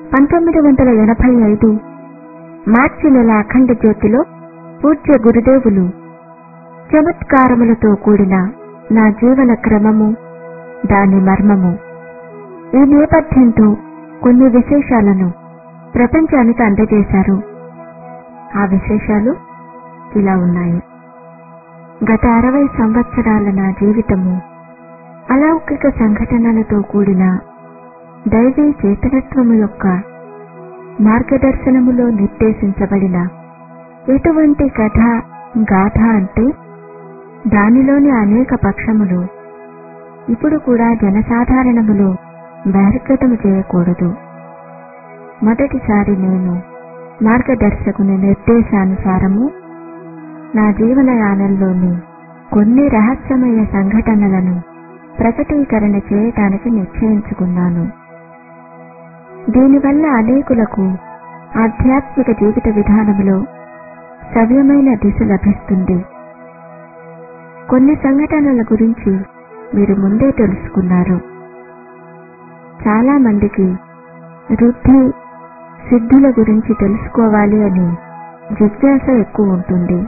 పంతొమ్మిది వందల ఎనభై ఐదు మార్చి నెల అఖండ జ్యోతిలో పూజ్య గురుదేవులు చమత్కారములతో కూడిన నా జీవన క్రమము దాని మర్మము ఈ నేపథ్యంతో కొన్ని విశేషాలను ప్రపంచానికి అందజేశారు ఆ విశేషాలు ఇలా ఉన్నాయి గత అరవై సంవత్సరాల నా జీవితము అలౌకిక సంఘటనలతో కూడిన దైవీ చేతనత్వము యొక్క మార్గదర్శనములో నిర్దేశించబడిన ఎటువంటి కథ గాథ అంటే దానిలోని అనేక పక్షములు ఇప్పుడు కూడా జనసాధారణములో బహిర్గతము చేయకూడదు మొదటిసారి నేను మార్గదర్శకుని నిర్దేశానుసారము నా జీవనయానంలోని కొన్ని రహస్యమయ సంఘటనలను ప్రకటీకరణ చేయటానికి నిశ్చయించుకున్నాను దీనివల్ల అనేకులకు ఆధ్యాత్మిక జీవిత విధానంలో సవ్యమైన దిశ లభిస్తుంది కొన్ని సంఘటనల గురించి మీరు ముందే తెలుసుకున్నారు చాలా మందికి వృద్ధి సిద్ధుల గురించి తెలుసుకోవాలి అని జిజ్ఞాస ఎక్కువ ఉంటుంది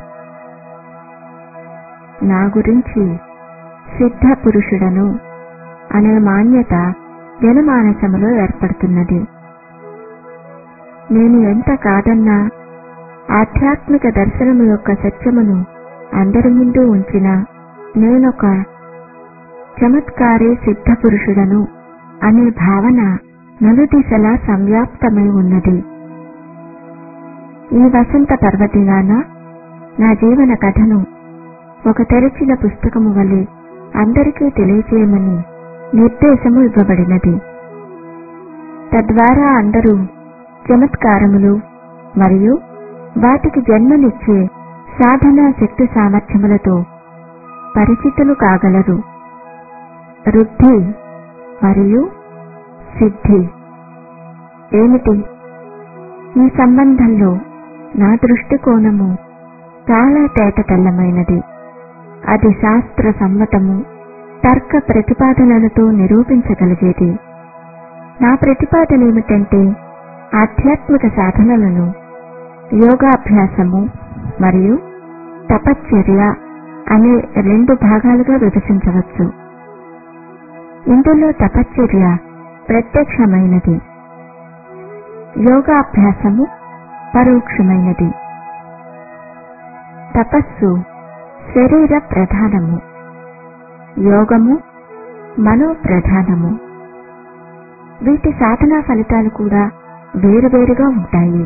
నా గురించి సిద్ధ పురుషుడను అనే మాన్యత జనమానసములో ఏర్పడుతున్నది నేను ఎంత కాదన్నా ఆధ్యాత్మిక దర్శనము యొక్క సత్యమును అందరి ముందు ఉంచిన నేనొక చమత్కారి సిద్ధ పురుషుడను అనే భావన నలుదిశలా సంవ్యాప్తమై ఉన్నది ఈ వసంత పర్వదినాన నా జీవన కథను ఒక తెరచిన పుస్తకము వలె అందరికీ తెలియజేయమని నిర్దేశము ఇవ్వబడినది తద్వారా అందరూ చమత్కారములు మరియు వాటికి జన్మనిచ్చే సాధనా శక్తి సామర్థ్యములతో పరిచితులు కాగలరు వృద్ధి మరియు సిద్ధి ఏమిటి ఈ సంబంధంలో నా దృష్టికోణము చాలా తేటతెల్లమైనది అది శాస్త్ర సమ్మతము తర్క ప్రతిపాదనలతో నిరూపించగలిగేది నా ప్రతిపాదన ఏమిటంటే ఆధ్యాత్మిక సాధనలను యోగాభ్యాసము మరియు తపశ్చర్య అనే రెండు భాగాలుగా విభజించవచ్చు ఇందులో తపశ్చర్య ప్రత్యక్షమైనది యోగాభ్యాసము పరోక్షమైనది తపస్సు శరీర ప్రధానము యోగము మనో ప్రధానము వీటి సాధనా ఫలితాలు కూడా వేరువేరుగా ఉంటాయి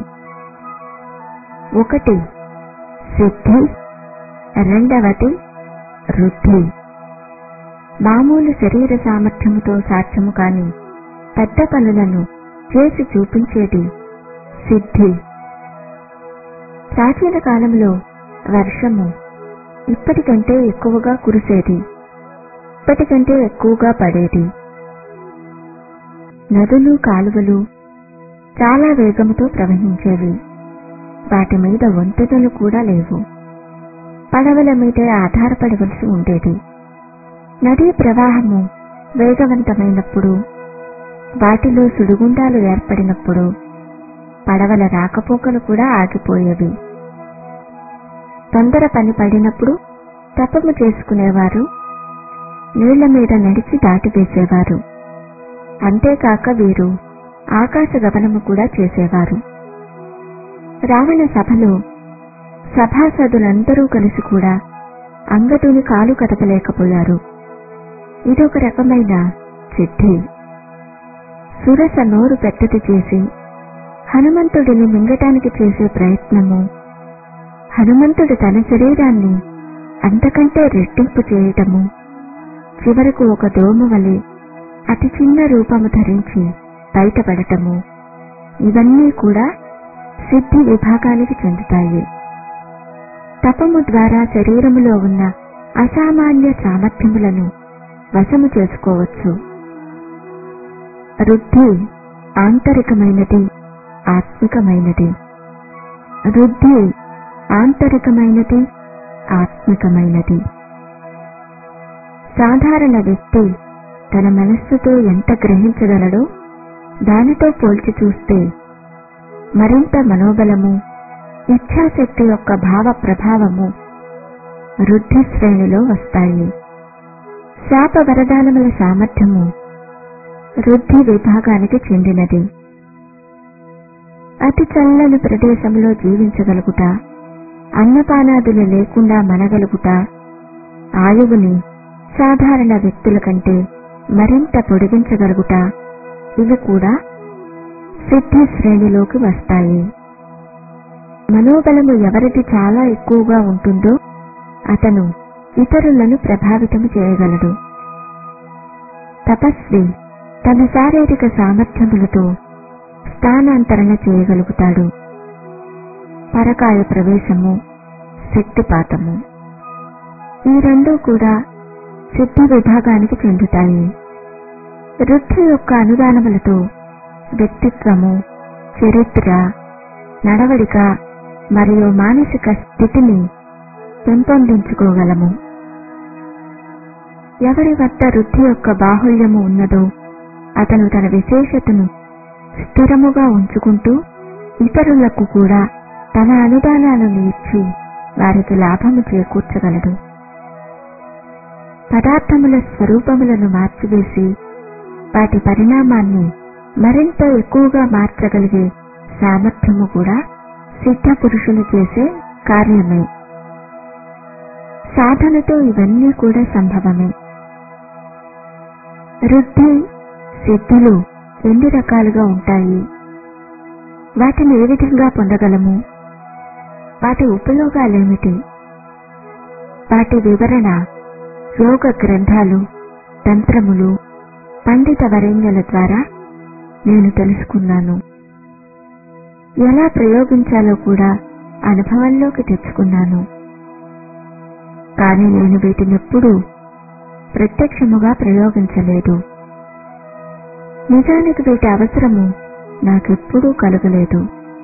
ఒకటి సిద్ధి రెండవది వృద్ధి మామూలు శరీర సామర్థ్యముతో సాధ్యము కాని పెద్ద పనులను చేసి చూపించేది సిద్ధి ప్రాచీన కాలంలో వర్షము ఇప్పటికంటే ఎక్కువగా కురిసేది ఇప్పటికంటే ఎక్కువగా పడేది నదులు కాలువలు చాలా వేగంతో ప్రవహించేవి వాటి మీద వంతెనలు కూడా లేవు పడవల మీదే ఆధారపడవలసి ఉండేది నదీ ప్రవాహము వేగవంతమైనప్పుడు వాటిలో సుడిగుండాలు ఏర్పడినప్పుడు పడవల రాకపోకలు కూడా ఆగిపోయేవి తొందర పని పడినప్పుడు తపము చేసుకునేవారు నీళ్ల మీద నడిచి దాటివేసేవారు అంతేకాక వీరు ఆకాశ గమనము కూడా చేసేవారు రావణ సభలో సభాసదులందరూ కలిసి కూడా అంగదుని కాలు కదపలేకపోయారు ఇదొక రకమైన సిద్ధి సురస నోరు పెద్దది చేసి హనుమంతుడిని మింగటానికి చేసే ప్రయత్నము హనుమంతుడు తన శరీరాన్ని అంతకంటే రెట్టింపు చేయటము చివరకు ఒక దోమ వలె అతి చిన్న రూపము ధరించి బయటపడటము ఇవన్నీ కూడా సిద్ధి విభాగానికి చెందుతాయి తపము ద్వారా శరీరములో ఉన్న అసామాన్య సామర్థ్యములను వశము చేసుకోవచ్చు వృద్ధి ఆంతరికమైనది ఆత్మికమైనది వృద్ధి ఆంతరికమైనది ఆత్మికమైనది సాధారణ వ్యక్తి తన మనస్సుతో ఎంత గ్రహించగలడో దానితో పోల్చి చూస్తే మరింత మనోబలము ఇచ్ఛాశక్తి యొక్క భావ ప్రభావము వృద్ధి శ్రేణిలో వస్తాయి శాప వరదానముల సామర్థ్యము వృద్ధి విభాగానికి చెందినది అతి చల్లని ప్రదేశంలో జీవించగలుగుట అన్నపానాదులు లేకుండా మనగలుగుట ఆయువుని సాధారణ వ్యక్తుల కంటే మరింత పొడిగించగలుగుట ఇవి కూడా సిద్ధి శ్రేణిలోకి వస్తాయి మనోబలము ఎవరిది చాలా ఎక్కువగా ఉంటుందో అతను ఇతరులను ప్రభావితం చేయగలడు తపస్వి తన శారీరక సామర్థ్యములతో స్థానాంతరణ చేయగలుగుతాడు పరకాయ ప్రవేశము శక్తిపాతము ఈ రెండూ కూడా సిద్ధి విభాగానికి చెందుతాయి వృద్ధి యొక్క అనుదానములతో వ్యక్తిత్వము చరిత్ర నడవడిక మరియు మానసిక స్థితిని పెంపొందించుకోగలము ఎవరి వద్ద వృద్ధి యొక్క బాహుళ్యము ఉన్నదో అతను తన విశేషతను స్థిరముగా ఉంచుకుంటూ ఇతరులకు కూడా తన అనుదానాలను ఇచ్చి వారికి లాభము చేకూర్చగలడు పదార్థముల స్వరూపములను మార్చివేసి వాటి పరిణామాన్ని మరింత ఎక్కువగా మార్చగలిగే సామర్థ్యము కూడా సిద్ధ పురుషులు చేసే కార్యమే సాధనతో ఇవన్నీ కూడా సంభవమే వృద్ధి సిద్ధులు ఎన్ని రకాలుగా ఉంటాయి వాటిని ఏ విధంగా పొందగలము వాటి ఉపయోగాలేమిటి వాటి వివరణ యోగ గ్రంథాలు తంత్రములు పండిత వరేణ్యుల ద్వారా నేను తెలుసుకున్నాను ఎలా ప్రయోగించాలో కూడా అనుభవంలోకి తెచ్చుకున్నాను కానీ నేను వీటినెప్పుడూ ప్రత్యక్షముగా ప్రయోగించలేదు నిజానికి వీటి అవసరము నాకెప్పుడూ కలగలేదు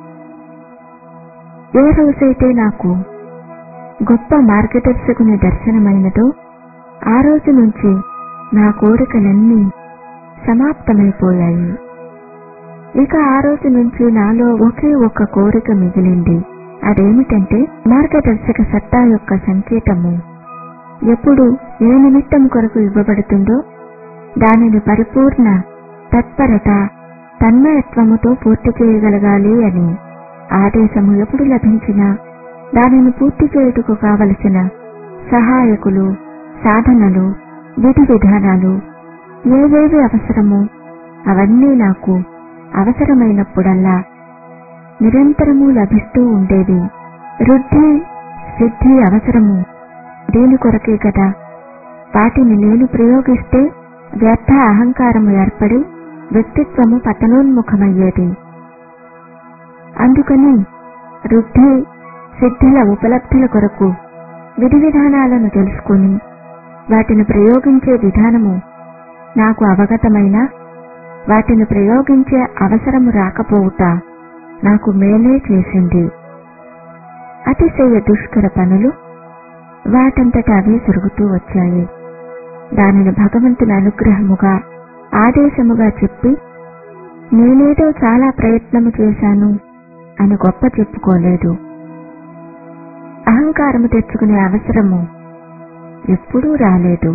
ఏ రోజైతే నాకు గొప్ప మార్గదర్శకుని దర్శనమైనదో ఆ రోజు నుంచి నా కోరికలన్నీ సమాప్తమైపోయాయి ఇక ఆ రోజు నుంచి నాలో ఒకే ఒక్క కోరిక మిగిలింది అదేమిటంటే మార్గదర్శక సత్తా యొక్క సంకేతము ఎప్పుడు ఏ నిమిత్తం కొరకు ఇవ్వబడుతుందో దానిని పరిపూర్ణ తత్పరత తన్మయత్వముతో పూర్తి చేయగలగాలి అని ఆదేశము ఎప్పుడు లభించినా దానిని పూర్తి చేయుటకు కావలసిన సహాయకులు సాధనలు విధి విధానాలు ఏవేవి అవసరమో అవన్నీ నాకు అవసరమైనప్పుడల్లా నిరంతరము లభిస్తూ ఉండేవి వృద్ధి సిద్ధి అవసరము దీని కొరకే కదా వాటిని నేను ప్రయోగిస్తే వ్యర్థ అహంకారము ఏర్పడి వ్యక్తిత్వము పతనోన్ముఖమయ్యేది అందుకని వృద్ధి సిద్ధిల ఉపలబ్ధుల కొరకు విధి విధానాలను తెలుసుకుని వాటిని ప్రయోగించే విధానము నాకు అవగతమైన వాటిని ప్రయోగించే అవసరము రాకపోవుట నాకు మేలే చేసింది అతిశయ దుష్కర పనులు వాటంతట అవే జరుగుతూ వచ్చాయి దానిని భగవంతుని అనుగ్రహముగా ఆదేశముగా చెప్పి నేనేదో చాలా ప్రయత్నము చేశాను అని గొప్ప చెప్పుకోలేదు అహంకారము తెచ్చుకునే అవసరము ఎప్పుడూ రాలేదు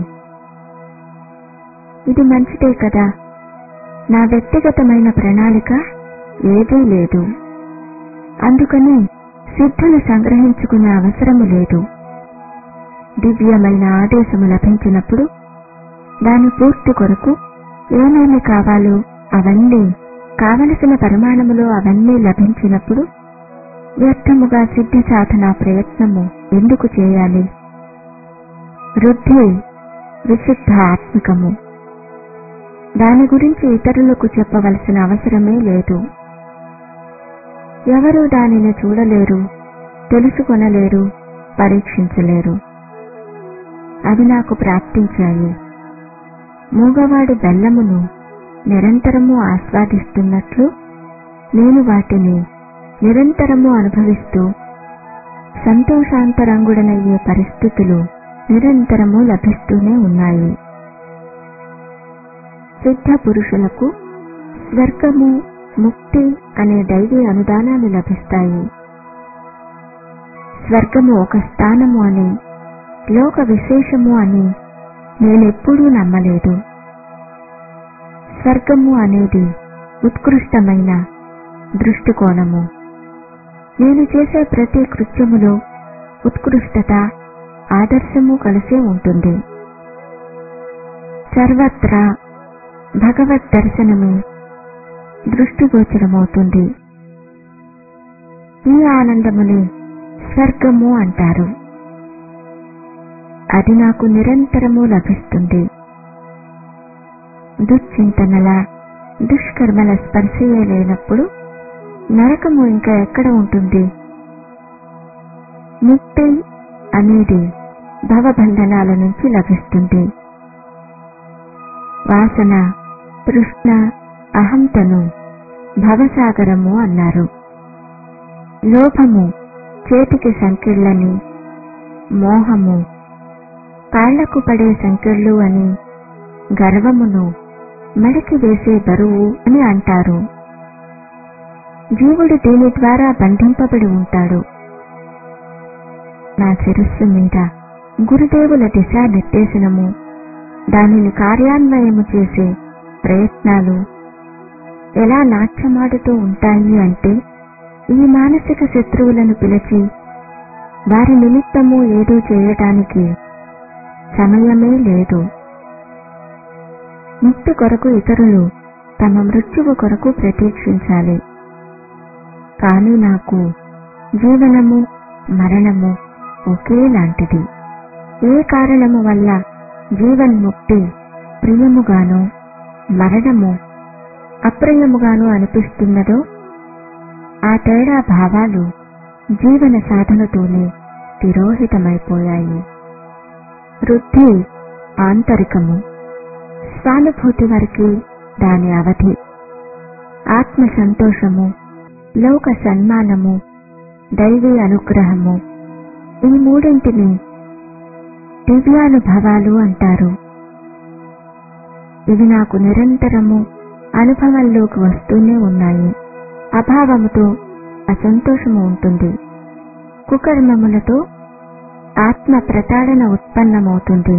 ఇది మంచిదే కదా నా వ్యక్తిగతమైన ప్రణాళిక ఏదీ లేదు అందుకని సిద్ధులు సంగ్రహించుకునే అవసరము లేదు దివ్యమైన ఆదేశము లభించినప్పుడు దాని పూర్తి కొరకు ఏమేమి కావాలో అవన్నీ కావలసిన పరిమాణములో అవన్నీ లభించినప్పుడు వ్యర్థముగా సిద్ధి సాధన ప్రయత్నము ఎందుకు చేయాలి వృద్ధి విశుద్ధ ఆత్మికము దాని గురించి ఇతరులకు చెప్పవలసిన అవసరమే లేదు ఎవరూ దానిని చూడలేరు తెలుసుకొనలేరు పరీక్షించలేరు అవి నాకు ప్రాప్తించాయి మూగవాడు బెల్లమును నిరంతరము ఆస్వాదిస్తున్నట్లు నేను వాటిని నిరంతరము అనుభవిస్తూ సంతోషాంతరంగుడనయ్యే పరిస్థితులు నిరంతరము లభిస్తూనే ఉన్నాయి సిద్ధ పురుషులకు స్వర్గము ముక్తి అనే దైవీ అనుదానాలు లభిస్తాయి స్వర్గము ఒక స్థానము అని లోక విశేషము అని నేనెప్పుడూ నమ్మలేదు స్వర్గము అనేది ఉత్కృష్టమైన దృష్టికోణము నేను చేసే ప్రతి కృత్యములో ఉత్కృష్టత ఆదర్శము కలిసే ఉంటుంది సర్వత్రా భగవద్ దర్శనమే దృష్టిగోచరమవుతుంది ఈ ఆనందముని స్వర్గము అంటారు అది నాకు నిరంతరము లభిస్తుంది దుశ్చింతనల దుష్కర్మల స్పర్శయే లేనప్పుడు నరకము ఇంకా ఎక్కడ ఉంటుంది ముక్తి అనేది భవబంధనాల నుంచి లభిస్తుంది వాసన తృష్ణ అహంతను భవసాగరము అన్నారు లోభము చేతికి సంకెళ్ళని మోహము కాళ్లకు పడే సంకెళ్ళు అని గర్వమును మడికి వేసే బరువు అని అంటారు జీవుడు దీని ద్వారా బంధింపబడి ఉంటాడు నా శిరస్సు మీద గురుదేవుల దిశానిర్దేశనము దానిని కార్యాన్వయము చేసే ప్రయత్నాలు ఎలా నాట్యమాడుతూ ఉంటాయి అంటే ఈ మానసిక శత్రువులను పిలిచి వారి నిమిత్తము ఏదో చేయటానికి సమయమే లేదు ముక్తి కొరకు ఇతరులు తమ మృత్యువు కొరకు ప్రతీక్షించాలి కాని నాకు జీవనము మరణము ఒకేలాంటిది ఏ కారణము వల్ల జీవన్ముక్తి ప్రియముగాను మరణము అప్రియముగాను అనిపిస్తున్నదో ఆ తేడా భావాలు జీవన సాధనతోనే తిరోహితమైపోయాయి వృద్ధి ఆంతరికము స్వానుభూతి వరకే దాని అవధి ఆత్మ సంతోషము లోక సన్మానము దైవీ అనుగ్రహము ఈ మూడింటిని దివ్యానుభవాలు అంటారు ఇవి నాకు నిరంతరము అనుభవంలోకి వస్తూనే ఉన్నాయి అభావముతో అసంతోషము ఉంటుంది కుకర్మములతో ఆత్మ ప్రతాడన ఉత్పన్నమవుతుంది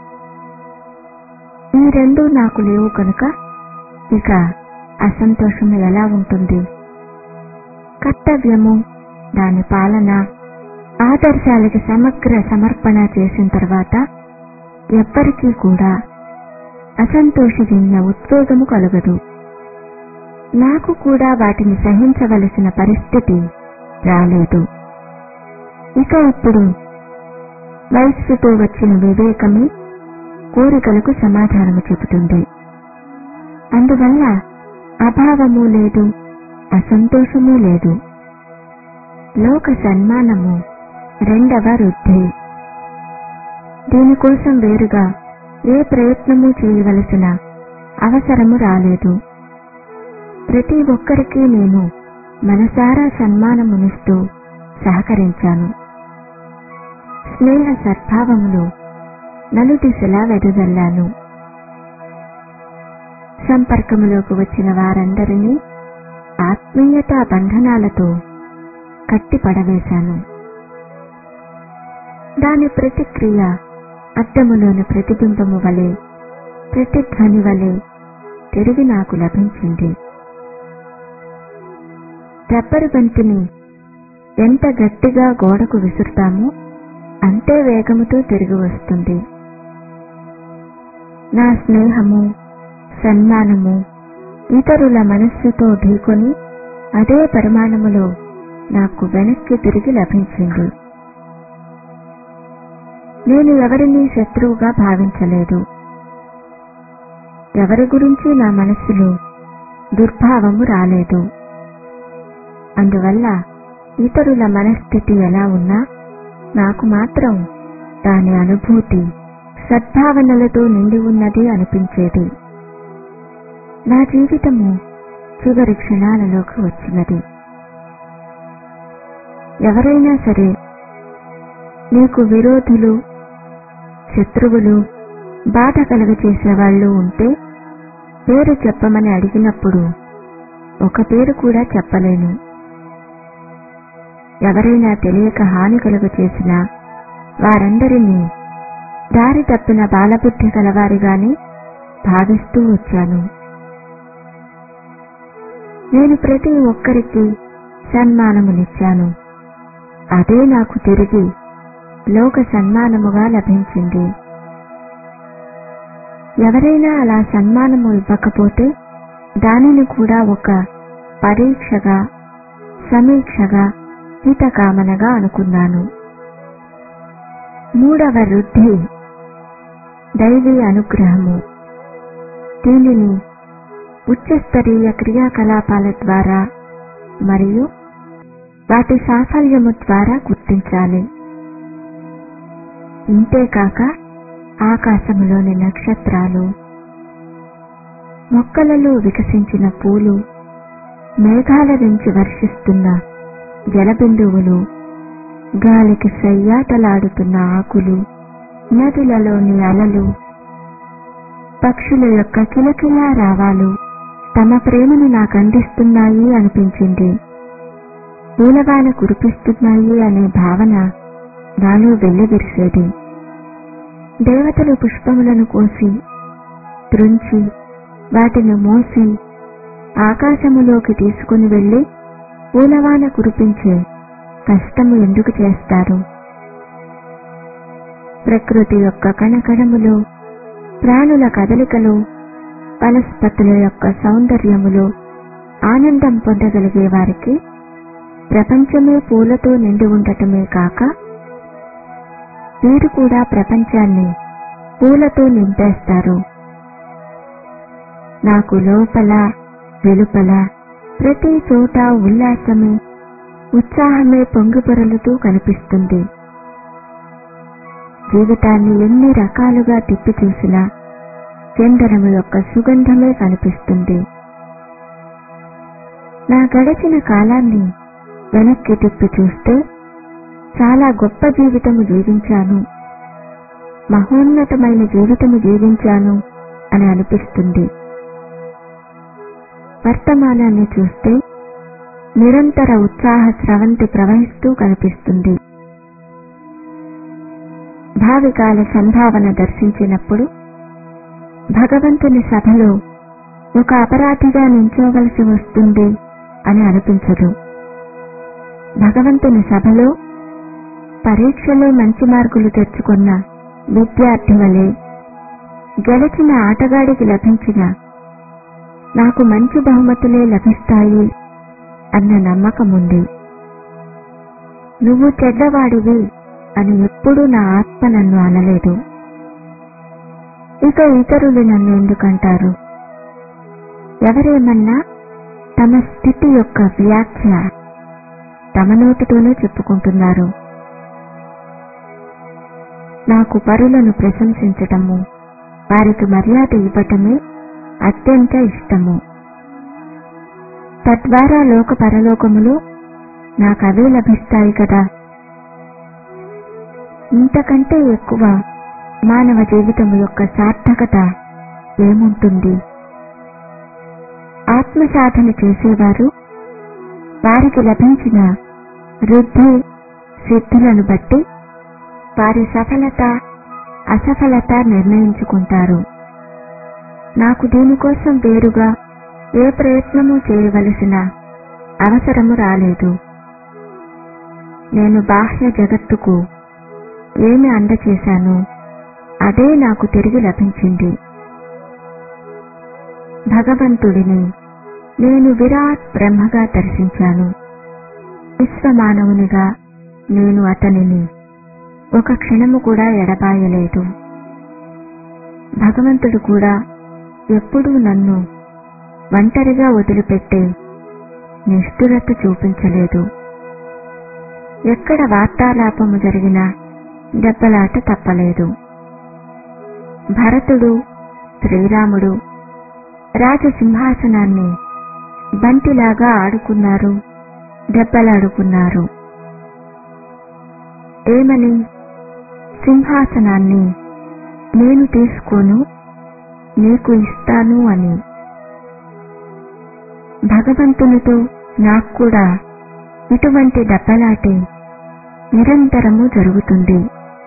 ఈ రెండు నాకు లేవు కనుక ఇక అసంతోషము ఎలా ఉంటుంది కర్తవ్యము దాని పాలన ఆదర్శాలకి సమగ్ర సమర్పణ చేసిన తర్వాత ఎవ్వరికీ కూడా అసంతోషజన్య ఉద్వేగము కలగదు నాకు కూడా వాటిని సహించవలసిన పరిస్థితి రాలేదు ఇక ఇప్పుడు వయస్సుతో వచ్చిన వివేకమే కోరికలకు సమాధానము చెబుతుంది అందువల్ల అభావము లేదు అసంతోషము లేదు లోక సన్మానము రెండవ వృద్ధి దీనికోసం వేరుగా ఏ ప్రయత్నము చేయవలసిన అవసరము రాలేదు ప్రతి ఒక్కరికి నేను మనసారా సన్మానమునిస్తూ సహకరించాను స్నేహ సద్భావములు నలుదిశలా వెదజల్లాను సంపర్కములోకి వచ్చిన వారందరినీ ఆత్మీయతా బంధనాలతో కట్టి పడవేశాను దాని ప్రతిక్రియ అద్దములోని ప్రతిబింబము వలె ప్రతిధ్వని వలె తిరిగి నాకు లభించింది రబ్బరు బంతిని ఎంత గట్టిగా గోడకు విసురుతామో అంతే వేగముతో తిరిగి వస్తుంది నా స్నేహము సన్మానము ఇతరుల మనస్సుతో ఢీకొని అదే పరిమాణములో నాకు వెనక్కి తిరిగి లభించింది నేను ఎవరిని శత్రువుగా భావించలేదు ఎవరి గురించి నా మనస్సులో దుర్భావము రాలేదు అందువల్ల ఇతరుల మనస్థితి ఎలా ఉన్నా నాకు మాత్రం దాని అనుభూతి సద్భావనలతో నిండి ఉన్నది అనిపించేది నా జీవితము చివరి క్షణాలలోకి వచ్చినది ఎవరైనా సరే నీకు విరోధులు శత్రువులు బాధ కలుగచేసేవాళ్ళు ఉంటే పేరు చెప్పమని అడిగినప్పుడు ఒక పేరు కూడా చెప్పలేను ఎవరైనా తెలియక హాని కలుగ చేసినా వారందరినీ దారి తప్పిన బాలబుద్ధి గలవారిగానే భావిస్తూ వచ్చాను నేను ప్రతి ఒక్కరికి సన్మానమునిచ్చాను అదే నాకు తిరిగి లోక సన్మానముగా లభించింది ఎవరైనా అలా సన్మానము ఇవ్వకపోతే దానిని కూడా ఒక పరీక్షగా సమీక్షగా హితకామనగా అనుకున్నాను మూడవ వృద్ధి దైవీ అనుగ్రహము దీనిని ఉచ్చస్తరీయ క్రియాకలాపాల ద్వారా మరియు వాటి సాఫల్యము ద్వారా గుర్తించాలి ఇంతేకాక ఆకాశములోని నక్షత్రాలు మొక్కలలో వికసించిన పూలు మేఘాల నుంచి వర్షిస్తున్న జలబిందువులు గాలికి సయ్యాటలాడుతున్న ఆకులు నదులలోని అలలు పక్షుల యొక్క కిలకిలా రావాలు తమ ప్రేమను నాకు అందిస్తున్నాయి అనిపించింది పూలవాన కురిపిస్తున్నాయి అనే భావన నాలో వెల్లివిరిసేది దేవతలు పుష్పములను కోసి త్రుంచి వాటిని మోసి ఆకాశములోకి తీసుకుని వెళ్లి పూలవాన కురిపించే కష్టము ఎందుకు చేస్తారు ప్రకృతి యొక్క కణకణములో ప్రాణుల కదలికలు వనస్పతుల యొక్క సౌందర్యములో ఆనందం పొందగలిగే వారికి ప్రపంచమే పూలతో నిండి ఉండటమే కాక వీరు కూడా ప్రపంచాన్ని పూలతో నింపేస్తారు నాకు లోపల వెలుపల ప్రతి చోట ఉల్లాసమే ఉత్సాహమే పొంగిపొరలుతూ కనిపిస్తుంది జీవితాన్ని ఎన్ని రకాలుగా తిప్పి చూసినా చందనము యొక్క సుగంధమే కనిపిస్తుంది నా గడిచిన కాలాన్ని వెనక్కి తిప్పి చూస్తే చాలా గొప్ప జీవితము జీవించాను మహోన్నతమైన జీవితము జీవించాను అని అనిపిస్తుంది వర్తమానాన్ని చూస్తే నిరంతర ఉత్సాహ స్రవంతి ప్రవహిస్తూ కనిపిస్తుంది భావికాల సంభావన దర్శించినప్పుడు భగవంతుని సభలో ఒక అపరాధిగా నించోవలసి వస్తుంది అని అనిపించదు భగవంతుని సభలో పరీక్షలో మంచి మార్కులు తెచ్చుకున్న విద్యార్థి వలె గెలిచిన ఆటగాడికి లభించిన నాకు మంచి బహుమతులే లభిస్తాయి అన్న నమ్మకం ఉంది నువ్వు చెడ్డవాడివి అని ఎప్పుడూ నా ఆత్మ నన్ను అనలేదు ఇక ఇతరులు నన్ను ఎందుకంటారు ఎవరేమన్నా తమ స్థితి యొక్క వ్యాఖ్య తమ నోటితోనే చెప్పుకుంటున్నారు నాకు పరులను ప్రశంసించటము వారికి మర్యాద ఇవ్వటమే అత్యంత ఇష్టము తద్వారా లోక పరలోకములు నాకవే లభిస్తాయి కదా ఇంతకంటే ఎక్కువ మానవ జీవితము యొక్క సార్థకత ఏముంటుంది ఆత్మ సాధన చేసేవారు వారికి లభించిన వృద్ధి సిద్ధులను బట్టి వారి సఫలత అసఫలత నిర్ణయించుకుంటారు నాకు దీనికోసం వేరుగా ఏ ప్రయత్నము చేయవలసిన అవసరము రాలేదు నేను బాహ్య జగత్తుకు ఏమి అందచేశాను అదే నాకు తిరిగి లభించింది భగవంతుడిని నేను విరాట్ బ్రహ్మగా దర్శించాను విశ్వమానవునిగా నేను అతనిని ఒక క్షణము కూడా ఎడబాయలేదు భగవంతుడు కూడా ఎప్పుడూ నన్ను ఒంటరిగా వదిలిపెట్టే నిష్ఠురత చూపించలేదు ఎక్కడ వార్తాలాపము జరిగినా దెబ్బలాట తప్పలేదు భరతుడు శ్రీరాముడు రాజసింహాసనాన్ని బంతిలాగా ఆడుకున్నారు దెబ్బలాడుకున్నారు ఏమని సింహాసనాన్ని నేను తీసుకోను నీకు ఇస్తాను అని భగవంతునితో నాకు కూడా ఇటువంటి దెబ్బలాటే నిరంతరము జరుగుతుంది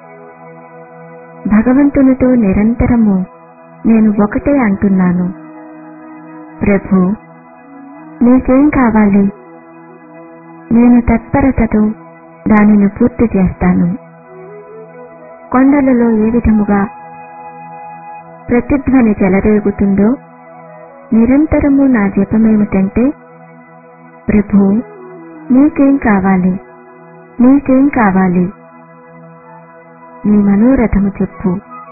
భగవంతునితో నిరంతరము నేను ఒకటే అంటున్నాను ప్రభు నీకేం కావాలి నేను తత్పరతతో దానిని పూర్తి చేస్తాను కొండలలో ఏ విధముగా ప్రతిధ్వని చెలరేగుతుందో నిరంతరము నా జపమేమిటంటే ప్రభు నీకేం కావాలి నీకేం కావాలి నీ మనోరథము చెప్పు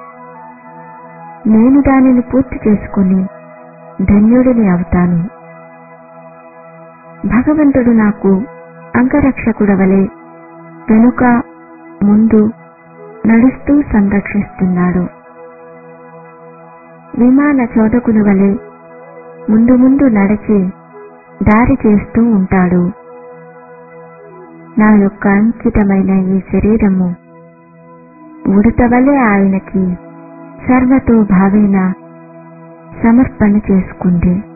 నేను దానిని పూర్తి చేసుకుని ధన్యుడిని అవుతాను భగవంతుడు నాకు అంగరక్షకుడవలే వెనుక ముందు నడుస్తూ సంరక్షిస్తున్నాడు విమాన చోదకుని వలె ముందు ముందు నడిచి దారి చేస్తూ ఉంటాడు నా యొక్క అంకితమైన ఈ శరీరము ఉడత వలె ఆయనకి సర్వతో భావేన సమర్పణ చేసుకుంది